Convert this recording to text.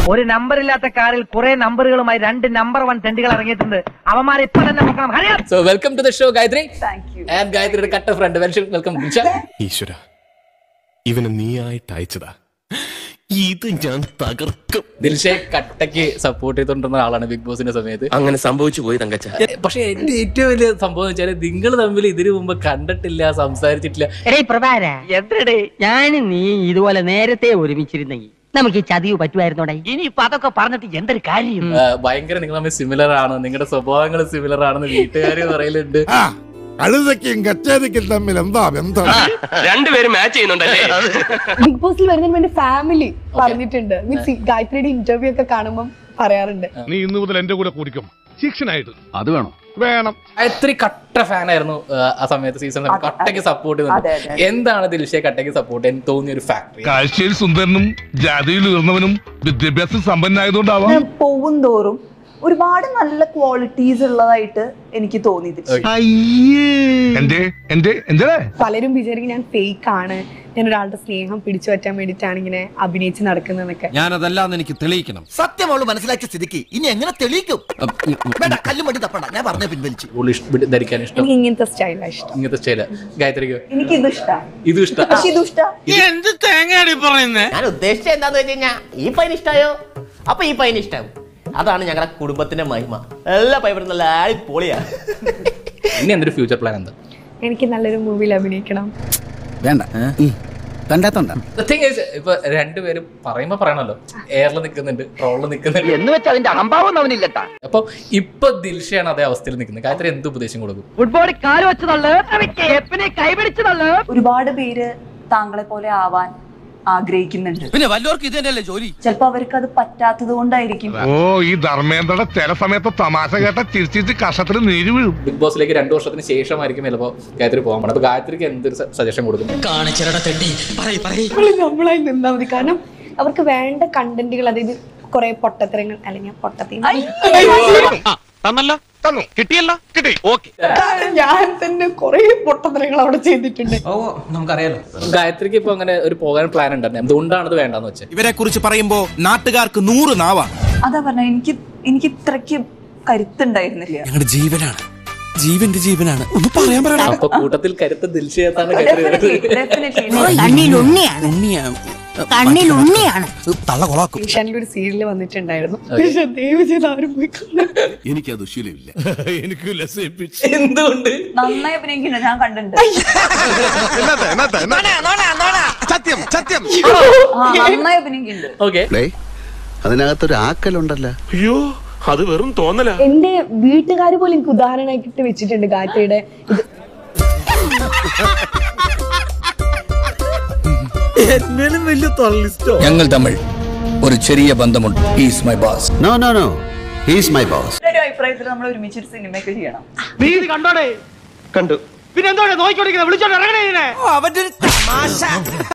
ഒരു നമ്പർ ഇല്ലാത്ത കാറിൽ കുറെ നമ്പറുകളുമായി രണ്ട് നമ്പർ വൺ തെണ്ടികൾ ഇറങ്ങിയിട്ടുണ്ട് അവന്മാരെ ഇപ്പൊ തന്നെ നോക്കണം ഹരിയാ so welcome to the show Gayathri and ഗായത്രിയുടെ കട്ട ഫ്രണ്ട് വെൽക്കം ഈശ്വര ഇവനെ നീയായിട്ട് അയച്ചതാ ഇത് ഞാൻ തകർക്കും ദിൽഷെ കട്ടയ്ക്ക് സപ്പോർട്ട് ചെയ്തോണ്ടിരുന്ന ആളാണ് ബിഗ് ബോസിന്റെ സമയത്ത് അങ്ങനെ സംഭവിച്ചു പോയി തങ്കച്ച പക്ഷെ എന്റെ ഏറ്റവും വലിയ സംഭവം എന്ന് വെച്ചാൽ നിങ്ങൾ തമ്മിൽ ഇതിനു മുമ്പ് കണ്ടിട്ടില്ല സംസാരിച്ചിട്ടില്ല എടേ പ്രഭാര എന്തടേ ഞാനും നീ ഇതുപോലെ നേരത്തെ ഒരുമിച്ചിരുന്നെങ്കിൽ നമുക്ക് ഈ ചതിവ് പറ്റുമായിരുന്നോടെ ഇനി ഇപ്പൊ അതൊക്കെ പറഞ്ഞിട്ട് എന്തൊരു കാര്യം ആ, ഭയങ്കര നിങ്ങൾ തമ്മിൽ സിമിലർ ആണ് നിങ്ങളുടെ സ്വഭാവങ്ങൾ സിമിലർ ആണെന്ന് വീട്ടുകാർ പറയലുണ്ട് ആ കഴുതയ്ക്കും കച്ചേരിക്കും തമ്മിൽ എന്താ ബന്ധം രണ്ടുപേരും മാച്ച് ചെയ്യുന്നുണ്ടല്ലേ ബിഗ് ബോസിൽ വരുന്നതിന് വേണ്ടി ഫാമിലി പറഞ്ഞിട്ടുണ്ട് മീൻസ് ഗായത്രിയുടെ ഇന്റർവ്യൂ ഒക്കെ കാണുമ്പോൾ പറയാറുണ്ട് നീ ഇന്നു മുതൽ എന്റെ കൂടെ കുടിക്കും ശിക്ഷനായിട്ട് അത് വേണം വേണം ഗായത്രി കട്ട ഫാൻ ആയിരുന്നു ആ, ആ സമയത്ത് സീസൺ കട്ടയ്ക്ക് സപ്പോർട്ട് ചെയ്യുന്നുണ്ട് എന്താണ് ദിൽഷയെ കട്ടയ്ക്ക് സപ്പോർട്ട് ചെയ്യാൻ തോന്നിയ ഒരു ഫാക്ടറി കാഴ്ചയിൽ സുന്ദരനും ജാതിയിൽ ഉയർന്നവനും വിദ്യാഭ്യാസം സമ്പന്നായതുകൊണ്ടാവാം പോകും തോറും ഒരുപാട് നല്ല ക്വാളിറ്റീസ് ഉള്ളതായിട്ട് എനിക്ക് തോന്നി ഇതിൽ. എന്റെ എന്റെ എന്റെ പലരും വിചാരിക്കും ഞാൻ ഫേക്ക് ആണ് ഞാൻ ഒരാളുടെ സ്നേഹം പിടിച്ചു പറ്റാൻ വേണ്ടിയിട്ടാണ് ഇങ്ങനെ അഭിനയിച്ച് നടക്കുന്നതെന്നൊക്കെ ഞാനതല്ലാന്ന് എനിക്ക് തെളിയിക്കണം സത്യം അവള് മനസ്സിലാക്കിയ സ്ഥിതിക്ക് ഇനി എങ്ങനെ തെളിയിക്കും വേണ്ട കല്ലും മടി തപ്പണ്ട ഞാൻ പറഞ്ഞ പിൻവലിച്ചു ധരിക്കാൻ ഇഷ്ടം എനിക്ക് ഇങ്ങനത്തെ സ്റ്റൈലാണ് ഇഷ്ടം ഇങ്ങനത്തെ സ്റ്റൈല് ഗായത്രിക്ക് എനിക്ക് ഇത് ഇഷ്ടമാണ് ഇതും ഇഷ്ടം പക്ഷെ ഇത് ഇഷ്ടം ഞാൻ ഉദ്ദേശിച്ചത് എന്താന്ന് വെച്ച് കഴിഞ്ഞാ ഈ പൈന് ഇഷ്ടായോ അപ്പൊ ഈ പൈന് ഇഷ്ടാവും അതാണ് ഞങ്ങളുടെ കുടുംബത്തിന്റെ മഹിമ എല്ലാ പൈപ്പറും നല്ല പൊളിയാ ഇനി എന്തൊരു ഫ്യൂച്ചർ പ്ലാൻ എന്താ എനിക്ക് നല്ലൊരു മൂവിയിൽ അഭിനയിക്കണം വേണ്ട കണ്ടാത്തോണ്ട The thing is, ഇപ്പൊ രണ്ടുപേരും പറയുമ്പോ പറയണല്ലോ എയറിൽ നിൽക്കുന്നുണ്ട് ട്രോളിൽ നിൽക്കുന്നുണ്ട് എന്ന് വെച്ചാൽ അതിന്റെ അഹംഭാവം അവനില്ലട്ടാ അപ്പൊ ഇപ്പൊ ദിൽഷയാണ് അതേ അവസ്ഥയിൽ നിൽക്കുന്നത് ഗായത്രി എന്ത് ഉപദേശം കൊടുക്കും ഫുട്ബോളിൽ കാല് വെച്ച് തള്ളു എപ്പിനെ കൈപിടിച്ച് തള്ളു ഒരുപാട് പേര് താങ്കളെ പോലെ ആവാൻ ആഗ്രഹിക്കുന്നുണ്ട് പിന്നെ വല്ലവർക്കും ഇത് തന്നെയല്ലേ ജോലി ചിലപ്പോ അവർക്ക് അത് പറ്റാത്തത് കൊണ്ടായിരിക്കും ഓ ഈ ധർമ്മേന്ദ്രയുടെ ചില സമയത്ത് തമാശ കേട്ട ചിരിച്ചിരിച്ച് കഷത്തിൽ നീര് വീഴും ബിഗ് ബോസിലേക്ക് രണ്ടു വർഷത്തിന് ശേഷമായിരിക്കും ചിലപ്പോ ഗായത്രി പോകാൻ പോകണം അപ്പൊ ഗായത്രിക്ക് എന്തൊരു സജഷൻ കൊടുക്കും നമ്മൾ നമ്മളായി നിന്നാൽ മതി കാരണം അവർക്ക് വേണ്ട കണ്ടന്റുകൾ അതായത് കുറെ പൊട്ടത്തരങ്ങൾ അല്ലെങ്കിൽ പൊട്ടത്തി തന്നല്ലോ തന്നു കിട്ടിയല്ലോ കിട്ടി ഓക്കെ ഞാൻ തന്നെ കുറെ പൊട്ടത്തരങ്ങൾ അവിടെ ചെയ്തിട്ടുണ്ട് ഓ നമുക്കറിയാലോ ഗായത്രിക്ക് ഇപ്പൊ അങ്ങനെ ഒരു പോകാൻ പ്ലാൻ ഉണ്ടായിരുന്നു എന്തുകൊണ്ടാണ് ഇത് വേണ്ടെന്ന് വെച്ചത് ഇവരെ കുറിച്ച് പറയുമ്പോ നാട്ടുകാർക്ക് നൂറ് നാവാ അതാ പറഞ്ഞ എനിക്ക് എനിക്ക് ഇത്രയ്ക്ക് കരുത്തുണ്ടായിരുന്നില്ല ഞങ്ങളുടെ ജീവനാണ് ജീവന്റെ ജീവനാണ് ഒന്ന് പറയാൻ പറയടാ അപ്പൊ കൂട്ടത്തിൽ കരുത്ത് ദിൽഷയത്താണ് ഗായത്രി വരുന്നത് ഡെഫിനറ്റ്ലി കണ്ണിലുണ്ണിയാണ് കണ്ണിലുണ്ണിയാണ് തള്ള കൊളാക്കും ഏഷ്യാനിൽ ഒരു സീരിയൽ വന്നിട്ടുണ്ടായിരുന്നു പക്ഷെ ദയവ് ചെയ്ത് ആരും പോയി കാണാൻ എനിക്കത് ശീലമില്ല എനിക്ക് ലസിപ്പിച്ചു എന്തുകൊണ്ട് നന്നായി അഭിനയിക്കുന്നുണ്ട് ഞാൻ കണ്ടിട്ടുണ്ട് സത്യം സത്യം ആ നന്നായി അഭിനയിക്കുന്നുണ്ട് ഓക്കെ അതിനകത്തൊരു ആക്കലുണ്ടല്ലോ അയ്യോ അത് വെറും തോന്നല എന്റെ വീട്ടുകാർ പോലും എനിക്ക് ഉദാഹരണമാക്കിയിട്ട് വെച്ചിട്ടുണ്ട് ഗായത്രിയുടെ ഇത് ഞങ്ങൾ തമ്മിൽ ഒരു ചെറിയ ബന്ധമുണ്ട് is my boss no no no he's my boss ഒരു അഭിപ്രായത്തിൽ നമ്മൾ ഒരുമിച്ചൊരു സിനിമയൊക്കെ ചെയ്യണം നീ ഇത് കണ്ടോടെ കണ്ടു പിന്നെ എന്തോടെ നോക്കിക്കൊണ്ടിരിക്കുന്നത് വിളിച്ചോണ്ട് ഇറങ്ങണേ ഇതിനെ